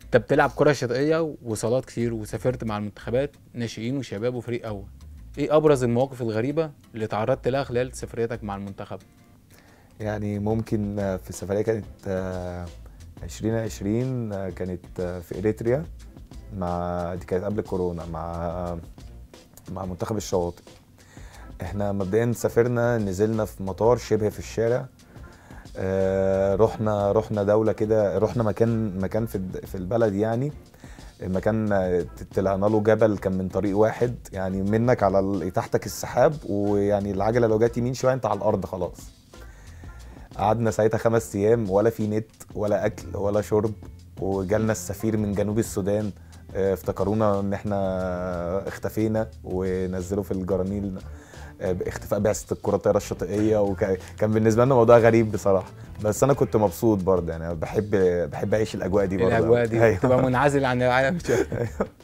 انت بتلعب كره شاطئيه وصالات كتير وسافرت مع المنتخبات ناشئين وشباب وفريق اول ايه ابرز المواقف الغريبه اللي تعرضت لها خلال سفريتك مع المنتخب يعني ممكن آه، في السفريه كانت آه، 2020 آه، كانت آه، في اريتريا مع دي كانت قبل الكورونا مع مع منتخب الشواطئ احنا مبدئيا سافرنا نزلنا في مطار شبه في الشارع آه، رحنا رحنا دوله كده رحنا مكان مكان في الد- في البلد يعني المكان آه، طلعنا له جبل كان من طريق واحد يعني منك على ال- تحتك السحاب ويعني العجله لو جت يمين شويه انت على الارض خلاص قعدنا ساعتها خمس ايام ولا في نت ولا اكل ولا شرب وجالنا السفير من جنوب السودان آه، افتكرونا ان احنا اختفينا ونزلوا في الجرانيل آه، اختفاء بعثه الكره الطايره الشاطئيه وكان بالنسبه لنا موضوع غريب بصراحه بس انا كنت مبسوط برضه يعني بحب بحب اعيش الاجواء دي برضه الاجواء دي أيوة. تبقى منعزل عن العالم شويه